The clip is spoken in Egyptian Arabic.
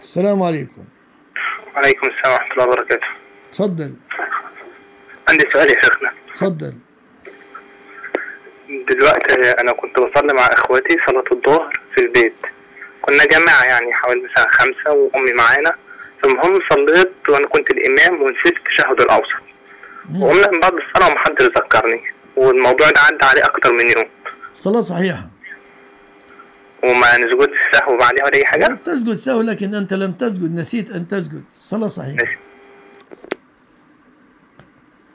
السلام عليكم وعليكم السلام ورحمة الله وبركاته تفضل عندي سؤال يا شيخنا تفضل دلوقتي أنا كنت بصلي مع إخواتي صلاة الظهر في البيت كنا جماعة يعني حوالي مثلا خمسة وأمي معانا المهم صليت وأنا كنت الإمام ونسيت التشهد الأوسط وقمنا من بعد الصلاة ومحدش ذكرني والموضوع ده عدى عليه أكتر من يوم صلاة صحيحة وما نسجدش السهو بعدها ولا أي حاجة تسجد سهو لكن أنت لم تسجد نسيت أن تسجد صلاة صحيحة